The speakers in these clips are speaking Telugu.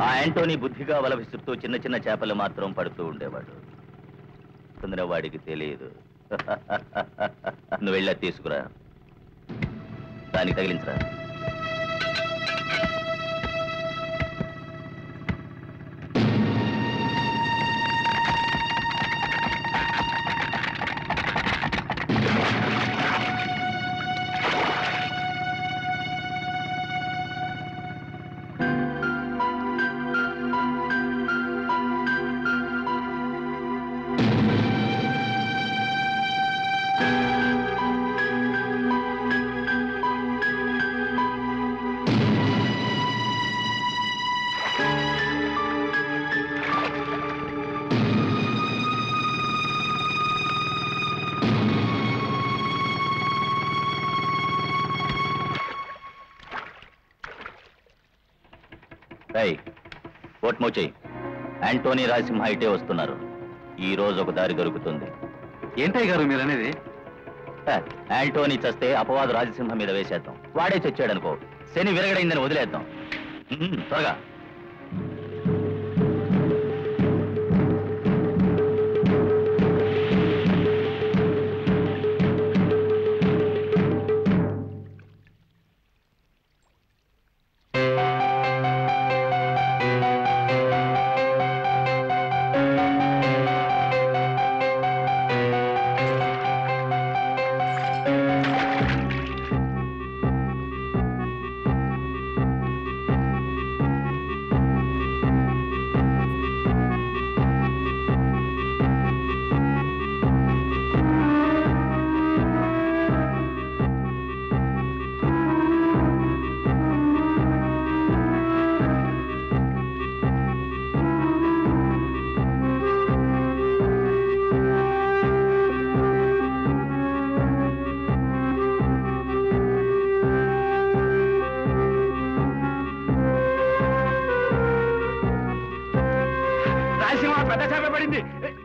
ఆ యాంటోనీ బుద్ధిగా వల విసురుతూ చిన్న చిన్న చేపలు మాత్రం పడుతూ ఉండేవాడు కొందర వాడికి తెలియదు నువ్వు వెళ్ళా తీసుకురా దానికి తగిలించరా రై ఓట్ మోచేయి యాంటోనీ రాసింహ ఇటే వస్తున్నారు ఈ రోజు ఒక దారి దొరుకుతుంది ఏంటయ్య గారు మీరు అనేది హ, యాంటోనీ చస్తే అపవాదు రాజసింహ మీద వేసేద్దాం వాడే చచ్చాడనుకో శని విరగడైందని వదిలేద్దాం ఉమ్, త్వరగా రాజసింహ పెద్ద చేప పడింది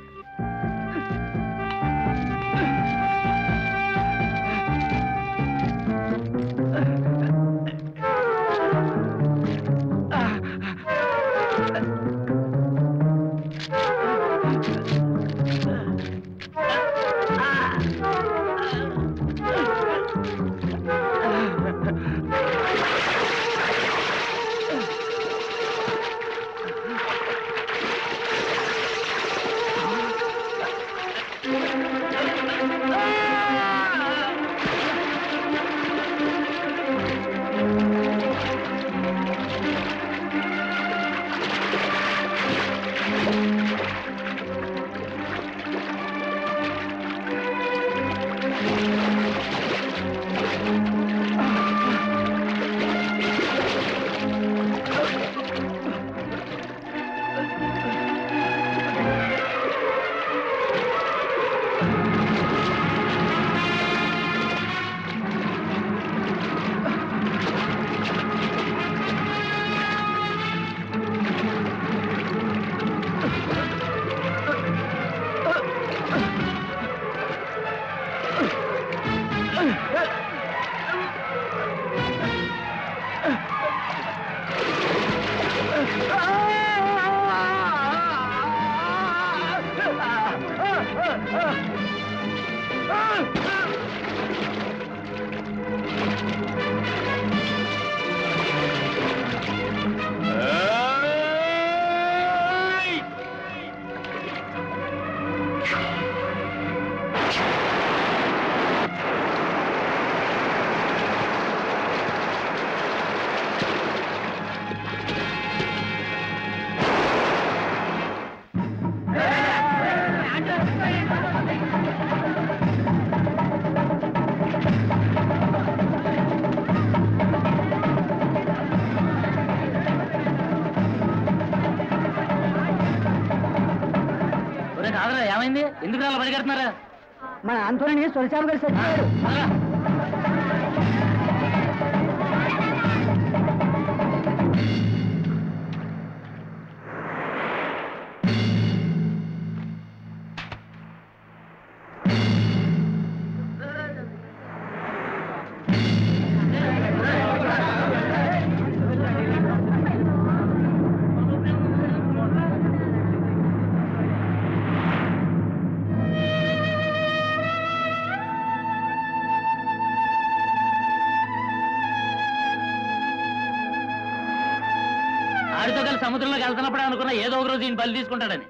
కాదరా ఏమైంది ఎందుకు అలా పరిగెడుతున్నారా మన ఆంతోని సొరచాపు గారు చచ్చిపోయారు వాడితో కలిసి సముద్రంలోకి వెళ్తున్నప్పుడే అనుకున్నా ఏదో ఒక రోజు ఈయన బలి తీసుకుంటాడని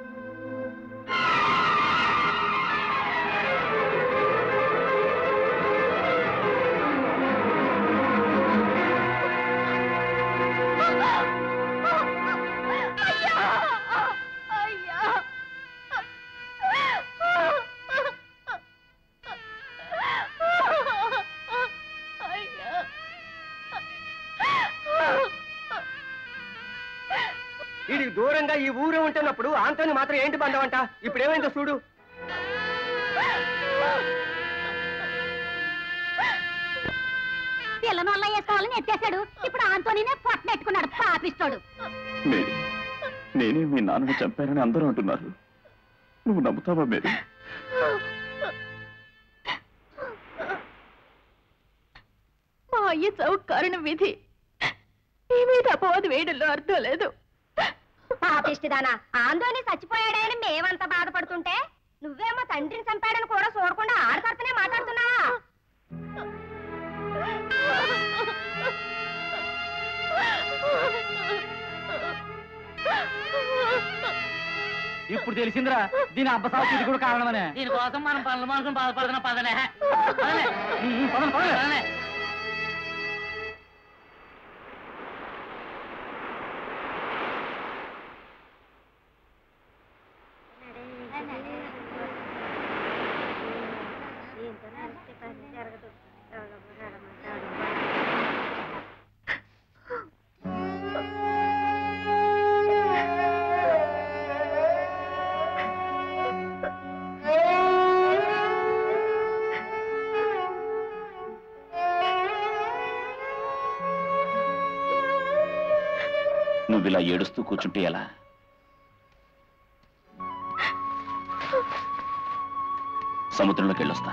వీడికి దూరంగా ఈ ఊరే ఉంటున్నప్పుడు ఆంతోని మాత్రం ఏంటి బంధం అంట ఇప్పుడు ఏమైందో చూడు పిల్లను వల్ల వేసుకోవాలని ఎత్తేసాడు ఇప్పుడు ఆంతోనినే పొట్టనెట్టుకున్నాడు పాపిస్తాడు మేరీ నేనే మీ నాన్నని చంపానని అందరూ అంటున్నారు నువ్వు నమ్ముతావా మేరీ మా అయ్య చావు కారణం విధి ఈ మీద అపవాదు వేయడంలో అర్థం లేదు పాపిష్టిదానా ఆందోని చచ్చిపోయాడని మేమంతా బాధపడుతుంటే నువ్వేమో తండ్రిని చంపాడని కూడా చూడకుండా ఆడతరతనే మాట్లాడుతున్నావా ఇప్పుడు తెలిసిందిరా దీని అబ్బసావు ఇది కూడా కారణమనే దీనికోసం మనం పనులు మానుకుని బాధపడుతున్న పదనే పదలే. పదలే, పదలే. నువ్వు ఇలా ఏడుస్తూ కూర్చుంటే ఎలా సముద్రంలోకి వెళ్ళొస్తా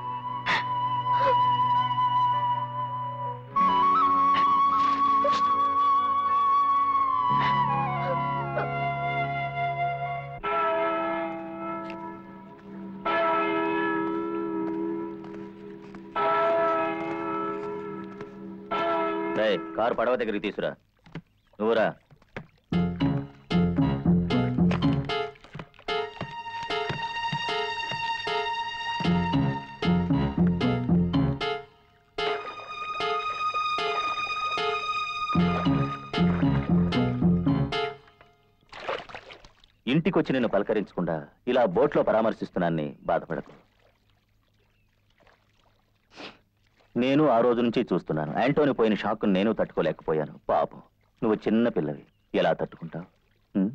కారు పడవ దగ్గరికి తీసురా నువ్వురా ఇంటికొచ్చి నిన్ను పలకరించకుండా ఇలా బోట్లో పరామర్శిస్తున్నాన్ని బాధపడకు నేను ఆ రోజు నుంచి చూస్తున్నాను యాంటోని పోయిన షాక్ నేను తట్టుకోలేకపోయాను పాపం నువ్వు చిన్న పిల్లవి ఎలా తట్టుకుంటావు ఉం?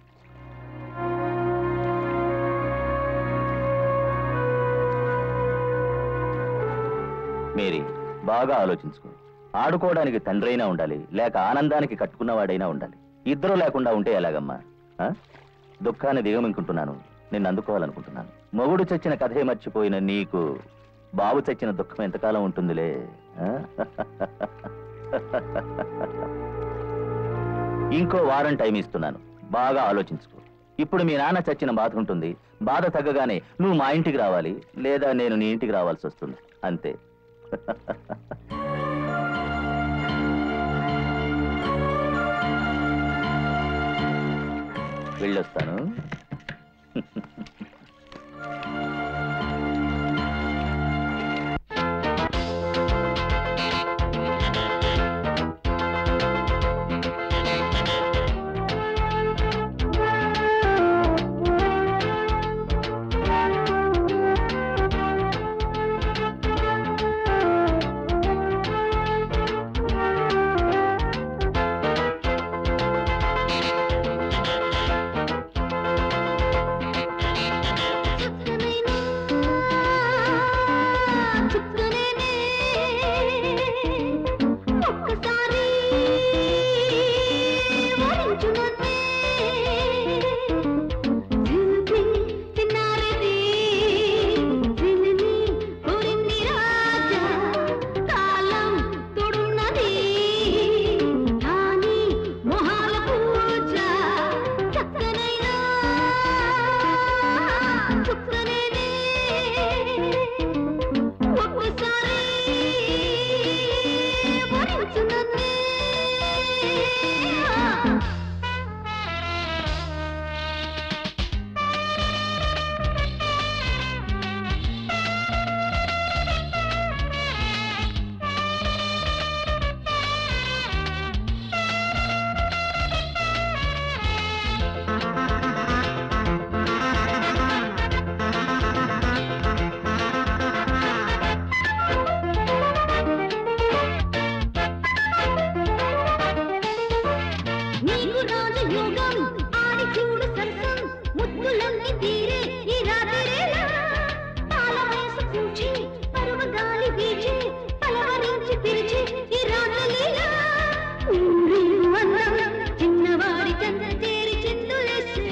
మేరీ బాగా ఆలోచించుకో ఆడుకోవడానికి తండ్రైనా ఉండాలి లేక ఆనందానికి కట్టుకున్నవాడైనా ఉండాలి ఇద్దరు లేకుండా ఉంటే ఎలాగమ్మా ఆ? దుఃఖాన్ని దిగమింకుంటున్నాను నిన్ను అందుకోవాలనుకుంటున్నాను మొగుడు చచ్చిన కథే మర్చిపోయిన నీకు బాబు చచ్చిన దుఃఖం ఎంతకాలం ఉంటుందిలే ఆ? ఇంకో వారం టైం ఇస్తున్నాను బాగా ఆలోచించుకో ఇప్పుడు మీ నాన్న చచ్చిన బాధ ఉంటుంది బాధ తగ్గగానే నువ్వు మా ఇంటికి రావాలి లేదా నేను నీ ఇంటికి రావాల్సి వస్తుంది అంతే వెళ్ళొస్తాను ఒక్కసారి వరించునన్నే జిల్పి తిన్నారది జిల్ని కోరింది రాజా కాలం తోడున్నది కానీ మొహాల పూజ చక్కనైనా చుక్కనేనే ఒక్కసారి వరించునన్నే యోగం ఆడి చూడు సరసం ముద్దులన్నీ తీరే ఈ రాత్రిరేలా పాల వయసు పూచి పరువ గాలి వీచి పలవరించి పిలిచి ఈ రాత్రిలీలా ఊరిల్లు అందం చిన్నవాడి చెంత చేరి చిందులేసే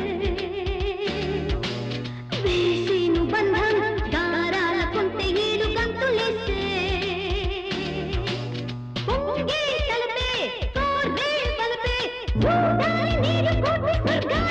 వేసేను బంధం గారాల కొంటె ఏడు గంతులేసే పొంగే తలపే కోర్వే బలపే చూడాలి నీరు కోటి స్వర్గాలు